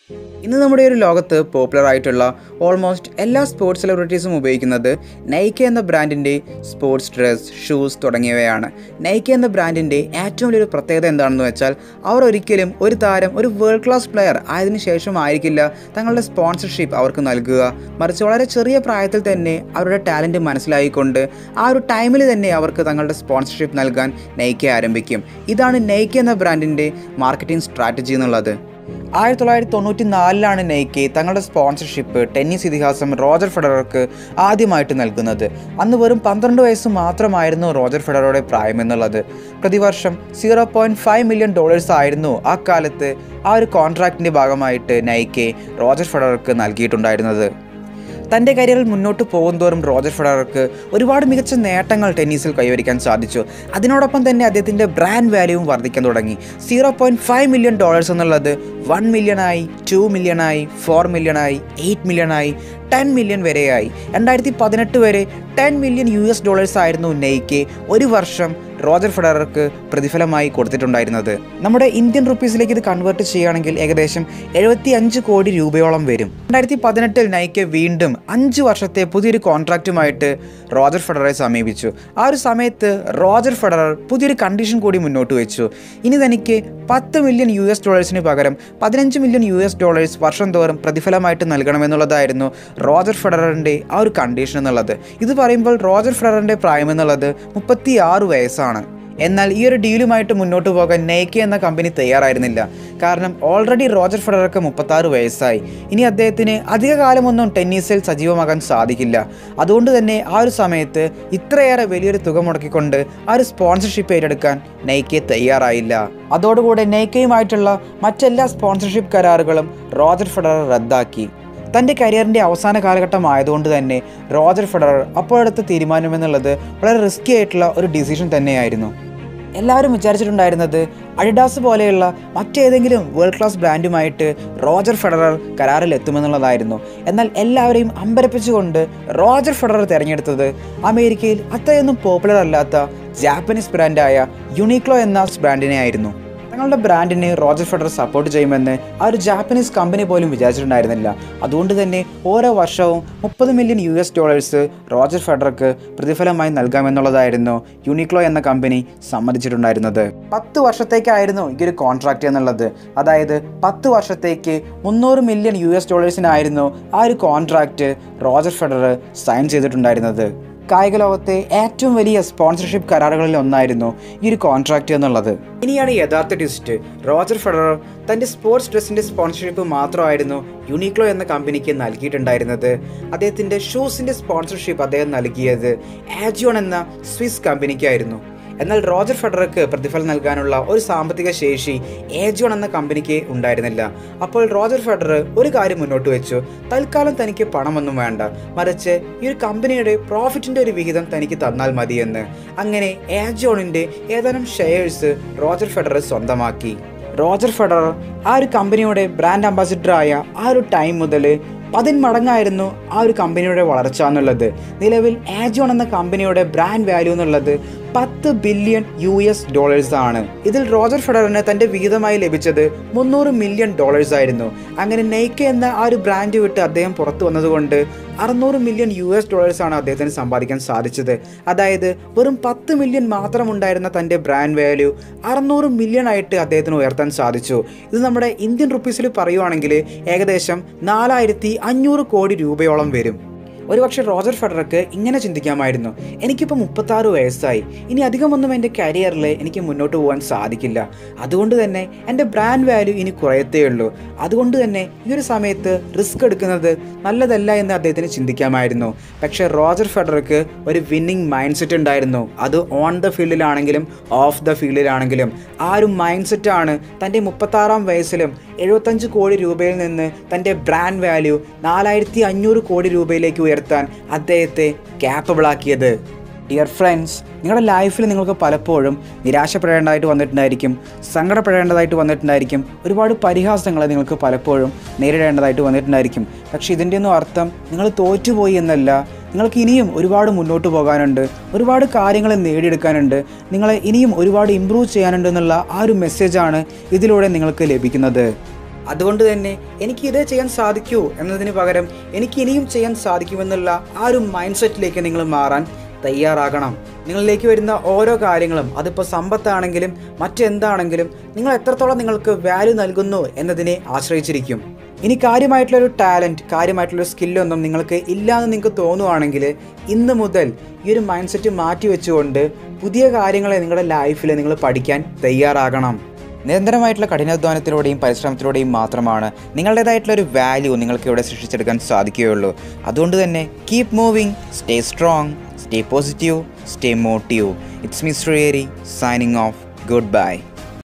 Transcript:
ഇന്ന് നമ്മുടെ ഒരു ലോകത്ത് പോപ്പുലർ ആയിട്ടുള്ള ഓൾമോസ്റ്റ് എല്ലാ സ്പോർട്സ് സെലിബ്രിറ്റീസും ഉപയോഗിക്കുന്നത് നൈക്ക എന്ന ബ്രാൻഡിൻ്റെ സ്പോർട്സ് ഡ്രസ് ഷൂസ് തുടങ്ങിയവയാണ് നൈക്ക എന്ന ബ്രാൻഡിൻ്റെ ഏറ്റവും വലിയൊരു പ്രത്യേകത എന്താണെന്ന് വെച്ചാൽ അവർ ഒരിക്കലും ഒരു താരം ഒരു വേൾഡ് ക്ലാസ് പ്ലെയർ ആയതിനു ശേഷം ആയിരിക്കില്ല തങ്ങളുടെ സ്പോൺസർഷിപ്പ് അവർക്ക് നൽകുക മറിച്ച് വളരെ ചെറിയ പ്രായത്തിൽ തന്നെ അവരുടെ ടാലൻറ്റ് മനസ്സിലായിക്കൊണ്ട് ആ ഒരു ടൈമിൽ തന്നെ അവർക്ക് തങ്ങളുടെ സ്പോൺസർഷിപ്പ് നൽകാൻ നൈക്ക ആരംഭിക്കും ഇതാണ് നൈക്ക എന്ന ബ്രാൻഡിൻ്റെ മാർക്കറ്റിംഗ് സ്ട്രാറ്റജി എന്നുള്ളത് ആയിരത്തി തൊള്ളായിരത്തി തൊണ്ണൂറ്റി നാലിലാണ് നൈക്കി തങ്ങളുടെ സ്പോൺസർഷിപ്പ് ടെന്നീസ് ഇതിഹാസം റോജർ ഫെഡറർക്ക് ആദ്യമായിട്ട് നൽകുന്നത് അന്ന് വെറും പന്ത്രണ്ട് വയസ്സ് മാത്രമായിരുന്നു റോജർ ഫെഡററുടെ പ്രായം എന്നുള്ളത് പ്രതിവർഷം zero point five million dollars ആയിരുന്നു ആ കാലത്ത് ആ ഒരു കോൺട്രാക്റ്റിൻ്റെ ഭാഗമായിട്ട് നൈക്കെ റോജർ ഫെഡറർക്ക് നൽകിയിട്ടുണ്ടായിരുന്നത് തൻ്റെ കരിയറിൽ മുന്നോട്ട് പോകുന്തോറും റോജർ ഫെഡറർക്ക് ഒരുപാട് മികച്ച നേട്ടങ്ങൾ ടെന്നീസിൽ കൈവരിക്കാൻ സാധിച്ചു അതിനോടൊപ്പം തന്നെ അദ്ദേഹത്തിൻ്റെ ബ്രാൻഡ് വാല്യൂവും വർദ്ധിക്കാൻ തുടങ്ങി zero point five million dollars എന്നുള്ളത് വൺ മില്യണായി ടു മില്യണായി ഫോർ മില്യണായി എയ്റ്റ് മില്യണായി ടെൻ മില്യൺ വരെയായി രണ്ടായിരത്തി പതിനെട്ട് വരെ ten million U S dollars ആയിരുന്നു നെയ്ക്ക് ഒരു വർഷം റോജർ ഫെഡറർക്ക് പ്രതിഫലമായി കൊടുത്തിട്ടുണ്ടായിരുന്നത് നമ്മുടെ ഇന്ത്യൻ റുപ്പീസിലേക്ക് ഇത് കൺവേർട്ട് ചെയ്യുകയാണെങ്കിൽ ഏകദേശം എഴുപത്തി അഞ്ച് കോടി രൂപയോളം വരും രണ്ടായിരത്തി പതിനെട്ടിൽ നൈക്ക് വീണ്ടും അഞ്ച് വർഷത്തെ പുതിയൊരു കോൺട്രാക്റ്റുമായിട്ട് റോജർ ഫെഡററെ സമീപിച്ചു ആ ഒരു സമയത്ത് റോജർ ഫെഡറർ പുതിയൊരു കണ്ടീഷൻ കൂടി മുന്നോട്ട് വെച്ചു ഇനി തനിക്ക് പത്ത് മില്യൺ യു എസ് ഡോളേഴ്സിന് പകരം പതിനഞ്ച് മില്യൺ യു എസ് ഡോളേഴ്സ് വർഷം തോറും പ്രതിഫലമായിട്ട് നൽകണമെന്നുള്ളതായിരുന്നു റോജർ ഫെഡററിൻ്റെ ആ ഒരു കണ്ടീഷൻ എന്നുള്ളത് ഇത് പറയുമ്പോൾ റോജർ ഫെഡററിൻ്റെ പ്രായം എന്നുള്ളത് മുപ്പത്തി ആറ് വയസ്സാണ് എന്നാൽ ഈ ഒരു ഡീലുമായിട്ട് മുന്നോട്ട് പോകാൻ നെയ്ക്കെ എന്ന കമ്പനി തയ്യാറായിരുന്നില്ല കാരണം ഓൾറെഡി റോജർ ഫെഡറർക്ക് മുപ്പത്താറ് വയസ്സായി ഇനി അദ്ദേഹത്തിന് അധിക കാലമൊന്നും ടെന്നീസിൽ സജീവമാകാൻ സാധിക്കില്ല അതുകൊണ്ട് തന്നെ ആ ഒരു സമയത്ത് ഇത്രയേറെ വലിയൊരു തുക മുടക്കിക്കൊണ്ട് ആ ഒരു സ്പോൺസർഷിപ്പ് ഏറ്റെടുക്കാൻ നെയ്ക്കെ തയ്യാറായില്ല അതോടുകൂടെ നെയ്ക്കയുമായിട്ടുള്ള മറ്റെല്ലാ സ്പോൺസർഷിപ്പ് കരാറുകളും റോജർ ഫെഡറർ റദ്ദാക്കി തൻ്റെ കരിയറിൻ്റെ അവസാന കാലഘട്ടം ആയതുകൊണ്ട് തന്നെ റോജർ ഫെഡറർ അപ്പോഴെടുത്ത തീരുമാനമെന്നുള്ളത് വളരെ റിസ്കി ആയിട്ടുള്ള ഒരു ഡിസിഷൻ തന്നെയായിരുന്നു എല്ലാവരും വിചാരിച്ചിട്ടുണ്ടായിരുന്നത് അഡിഡാസ് പോലെയുള്ള മറ്റേതെങ്കിലും വേൾഡ് ക്ലാസ് ബ്രാൻഡുമായിട്ട് റോജർ ഫെഡറർ കരാറിൽ എത്തുമെന്നുള്ളതായിരുന്നു എന്നാൽ എല്ലാവരെയും അമ്പരപ്പിച്ചുകൊണ്ട് റോജർ ഫെഡറർ തിരഞ്ഞെടുത്തത് അമേരിക്കയിൽ അത്രയൊന്നും പോപ്പുലർ അല്ലാത്ത ജാപ്പനീസ് ബ്രാൻഡായ യുണീക്ലോ എന്ന ബ്രാൻഡിനെ ആയിരുന്നു തങ്ങളുടെ ബ്രാൻഡിനെ റോജർ ഫെഡറർ സപ്പോർട്ട് ചെയ്യുമെന്ന് ആ ഒരു ജാപ്പനീസ് കമ്പനി പോലും വിചാരിച്ചിട്ടുണ്ടായിരുന്നില്ല അതുകൊണ്ട് തന്നെ ഓരോ വർഷവും മുപ്പത് million U S dollars Roger ഫെഡറർക്ക് പ്രതിഫലമായി നൽകാമെന്നുള്ളതായിരുന്നു യൂണിക്ലോ എന്ന കമ്പനി സമ്മതിച്ചിട്ടുണ്ടായിരുന്നത് പത്ത് വർഷത്തേക്കായിരുന്നു ഈ ഒരു കോൺട്രാക്റ്റ് എന്നുള്ളത് അതായത് പത്ത് വർഷത്തേക്ക് മുന്നൂറ് മില്യൺ യു എസ് ഡോളേഴ്സിനായിരുന്നു ആ ഒരു കോൺട്രാക്റ്റ് റോജർ ഫെഡറർ സൈൻ ചെയ്തിട്ടുണ്ടായിരുന്നത് കായിക ലോകത്തെ ഏറ്റവും വലിയ സ്പോൺസർഷിപ്പ് കരാറുകളിൽ ഒന്നായിരുന്നു ഈ ഒരു കോൺട്രാക്റ്റ് എന്നുള്ളത് ഇനിയാണ് യഥാർത്ഥ ട്വിസ്റ്റ് റോജർ ഫെഡറർ തൻ്റെ സ്പോർട്സ് ഡ്രസ്സിൻ്റെ സ്പോൺസർഷിപ്പ് മാത്രമായിരുന്നു യുണീക്ലോ എന്ന കമ്പനിക്ക് നൽകിയിട്ടുണ്ടായിരുന്നത് അദ്ദേഹത്തിൻ്റെ ഷൂസിൻ്റെ സ്പോൺസർഷിപ്പ് അദ്ദേഹം നൽകിയത് ആജിയോൺ എന്ന സ്വിസ് കമ്പനിക്കായിരുന്നു എന്നാൽ റോജർ ഫെഡറർക്ക് പ്രതിഫലം നൽകാനുള്ള ഒരു സാമ്പത്തിക ശേഷി ഏജോൺ എന്ന കമ്പനിക്ക് ഉണ്ടായിരുന്നില്ല അപ്പോൾ റോജർ ഫെഡറർ ഒരു കാര്യം മുന്നോട്ട് വെച്ചു തൽക്കാലം തനിക്ക് പണമൊന്നും വേണ്ട മറിച്ച് ഈ ഒരു കമ്പനിയുടെ പ്രോഫിറ്റിന്റെ ഒരു വിഹിതം തനിക്ക് തന്നാൽ മതിയെന്ന് അങ്ങനെ ഏജോണിന്റെ ഏതാനും ഷെയർസ് റോജർ ഫെഡറർ സ്വന്തമാക്കി റോജർ ഫെഡറർ ആ ഒരു കമ്പനിയുടെ ബ്രാൻഡ് അംബാസിഡറായ ആ ഒരു ടൈം മുതൽ പതിന്മടങ്ങായിരുന്നു ആ ഒരു കമ്പനിയുടെ വളർച്ച എന്നുള്ളത് നിലവിൽ ആജോൺ എന്ന കമ്പനിയുടെ ബ്രാൻഡ് വാല്യൂ എന്നുള്ളത് പത്ത് ബില്യൺ യു എസ് ഡോളേഴ്സ് ആണ് ഇതിൽ റോജർ ഫെഡറിന് തന്റെ വിഹിതമായി ലഭിച്ചത് മുന്നൂറ് മില്യൺ ഡോളേഴ്സ് ആയിരുന്നു അങ്ങനെ നെയ്ക്ക എന്ന ആ ഒരു ബ്രാൻഡ് വിട്ട് അദ്ദേഹം പുറത്തു വന്നതുകൊണ്ട് അറുന്നൂറ് മില്യൺ യു എസ് ഡോളേഴ്സ് ആണ് അദ്ദേഹത്തിന് സമ്പാദിക്കാൻ സാധിച്ചത് അതായത് വെറും പത്ത് മില്യൺ മാത്രം ഉണ്ടായിരുന്ന തൻ്റെ ബ്രാൻഡ് വാല്യൂ അറുന്നൂറ് മില്യൺ ആയിട്ട് അദ്ദേഹത്തിന് ഉയർത്താൻ സാധിച്ചു ഇത് നമ്മുടെ ഇന്ത്യൻ റുപ്പീസിൽ പറയുവാണെങ്കിൽ ഏകദേശം നാലായിരത്തി അഞ്ഞൂറ് കോടി രൂപയോളം വരും ഒരുപക്ഷെ റോജർ ഫെഡറർക്ക് ഇങ്ങനെ ചിന്തിക്കാമായിരുന്നു എനിക്കിപ്പോൾ മുപ്പത്താറ് വയസ്സായി ഇനി അധികമൊന്നും എൻ്റെ കരിയറിൽ എനിക്ക് മുന്നോട്ട് പോകാൻ സാധിക്കില്ല അതുകൊണ്ട് തന്നെ എൻ്റെ ബ്രാൻഡ് വാല്യൂ ഇനി കുറയത്തേ ഉള്ളൂ അതുകൊണ്ട് തന്നെ ഈ ഒരു സമയത്ത് റിസ്ക് എടുക്കുന്നത് നല്ലതല്ല എന്ന് അദ്ദേഹത്തിന് ചിന്തിക്കാമായിരുന്നു പക്ഷേ റോജർ ഫെഡറർക്ക് ഒരു വിന്നിങ് മൈൻഡ് സെറ്റ് ഉണ്ടായിരുന്നു അത് ഓൺ ദ ഫീൽഡിലാണെങ്കിലും ഓഫ് ദ ഫീൽഡിലാണെങ്കിലും ആ ഒരു മൈൻഡ് സെറ്റാണ് തൻ്റെ മുപ്പത്താറാം വയസ്സിലും എഴുപത്തഞ്ച് കോടി രൂപയിൽ നിന്ന് തൻ്റെ ബ്രാൻഡ് വാല്യൂ നാലായിരത്തി അഞ്ഞൂറ് കോടി രൂപയിലേക്ക് ഉയർത്താൻ അദ്ദേഹത്തെ ക്യാപ്പബിളാക്കിയത് ഡിയർ ഫ്രണ്ട്സ് നിങ്ങളുടെ ലൈഫിൽ നിങ്ങൾക്ക് പലപ്പോഴും നിരാശപ്പെടേണ്ടതായിട്ട് വന്നിട്ടുണ്ടായിരിക്കും സങ്കടപ്പെടേണ്ടതായിട്ട് വന്നിട്ടുണ്ടായിരിക്കും ഒരുപാട് പരിഹാസങ്ങൾ നിങ്ങൾക്ക് പലപ്പോഴും നേരിടേണ്ടതായിട്ട് വന്നിട്ടുണ്ടായിരിക്കും പക്ഷേ ഇതിൻ്റെയൊന്നും അർത്ഥം നിങ്ങൾ തോറ്റുപോയി എന്നല്ല നിങ്ങൾക്ക് ഇനിയും ഒരുപാട് മുന്നോട്ട് പോകാനുണ്ട് ഒരുപാട് കാര്യങ്ങൾ നേടിയെടുക്കാനുണ്ട് നിങ്ങളെ ഇനിയും ഒരുപാട് ഇമ്പ്രൂവ് ചെയ്യാനുണ്ട് എന്നുള്ള ആ ഒരു മെസ്സേജാണ് ഇതിലൂടെ നിങ്ങൾക്ക് ലഭിക്കുന്നത് അതുകൊണ്ട് തന്നെ എനിക്ക് ഇതേ ചെയ്യാൻ സാധിക്കൂ എന്നതിന് പകരം എനിക്ക് ഇനിയും ചെയ്യാൻ സാധിക്കുമെന്നുള്ള ആ ഒരു മൈൻഡ് സെറ്റിലേക്ക് നിങ്ങൾ മാറാൻ തയ്യാറാകണം നിങ്ങളിലേക്ക് വരുന്ന ഓരോ കാര്യങ്ങളും അതിപ്പോൾ സമ്പത്താണെങ്കിലും മറ്റെന്താണെങ്കിലും നിങ്ങൾ എത്രത്തോളം നിങ്ങൾക്ക് വാല്യൂ നൽകുന്നു എന്നതിനെ ആശ്രയിച്ചിരിക്കും ഇനി കാര്യമായിട്ടുള്ളൊരു ടാലൻറ്റ് കാര്യമായിട്ടുള്ളൊരു സ്കില്ലൊന്നും നിങ്ങൾക്ക് ഇല്ലയെന്ന് നിങ്ങൾക്ക് തോന്നുവാണെങ്കിൽ ഇന്ന് മുതൽ ഈ ഒരു മൈൻഡ് സെറ്റ് മാറ്റി വെച്ചുകൊണ്ട് പുതിയ കാര്യങ്ങളെ നിങ്ങളുടെ ലൈഫിൽ നിങ്ങൾ പഠിക്കാൻ തയ്യാറാകണം നിരന്തരമായിട്ടുള്ള കഠിനാധ്വാനത്തിലൂടെയും പരിശ്രമത്തിലൂടെയും മാത്രമാണ് നിങ്ങളുടേതായിട്ടുള്ള ഒരു വാല്യൂ നിങ്ങൾക്ക് ഇവിടെ സൃഷ്ടിച്ചെടുക്കാൻ സാധിക്കുകയുള്ളൂ അതുകൊണ്ട് തന്നെ keep moving stay strong stay positive stay motive it's me ശ്രീയേരി സൈനിങ് ഓഫ് ഗുഡ് ബൈ